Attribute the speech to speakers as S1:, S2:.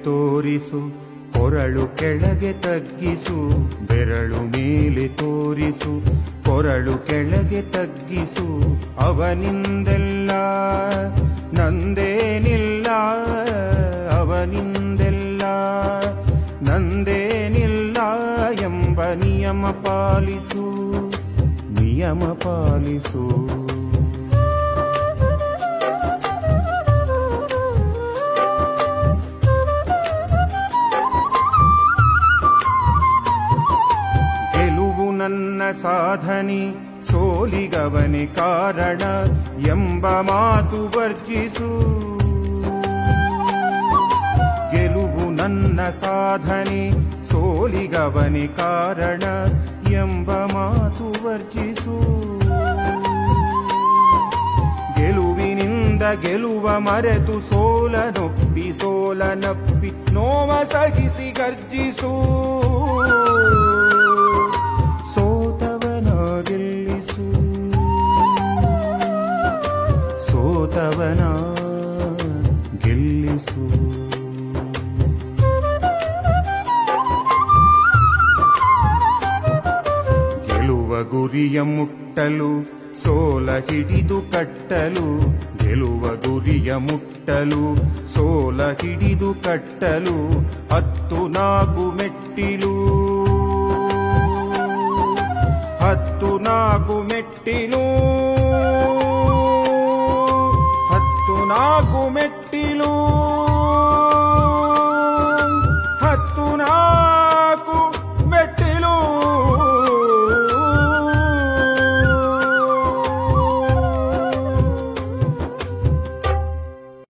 S1: ತೋರಿಸು ಕೊರಳು ಕೆಳಗೆ ತಗ್ಗಿಸು ಬೆರಳು ಮೇಲೆ ತೋರಿಸು ಕೊರಳು ಕೆಳಗೆ ತಗ್ಗಿಸು ಅವನಿಂದೆಲ್ಲ ನಂದೇನಿಲ್ಲ ಅವನಿಂದೆಲ್ಲ ನಂದೇನಿಲ್ಲ ಎಂಬ ನಿಯಮ ಪಾಲಿಸು ನಿಯಮ ಪಾಲಿಸು ಗೆಲುವು ನನ್ನ ಸಾಧನೆ ಸೋಲಿಗವನೆ ಕಾರಣ ಎಂಬ ಮಾತು ವರ್ಜಿಸು ಗೆಲುವು ನನ್ನ ಸಾಧನೆ ಸೋಲಿಗವನೆ ಕಾರಣ ಎಂಬ ಮಾತು ವರ್ಜಿಸು ಗೆಲುವಿನಿಂದ ಗೆಲುವ ಮರೆತು ಸೋಲನೊಪ್ಪಿ ಸೋಲನಪ್ಪಿ ನೋವ ಸಹಿಸಿ ಗರ್ಜಿಸು ಸೋತವನ ಗೆಲ್ಲಿಸು ಸೋತವನ ಗೆಲ್ಲಿಸು ಗೆಲುವ ಗುರಿಯ ಮುಟ್ಟಲು ಸೋಲ ಹಿಡಿದು ಕಟ್ಟಲು ಗೆಲುವ ಗುರಿಯ ಮುಟ್ಟಲು ಸೋಲ ಹಿಡಿದು ಕಟ್ಟಲು ಹತ್ತು ನಾಲ್ಕು ಮೆಟ್ಟಿಲು ಹತ್ತು ನಾಲ್ಕು ಮೆಟ್ಟಿಲು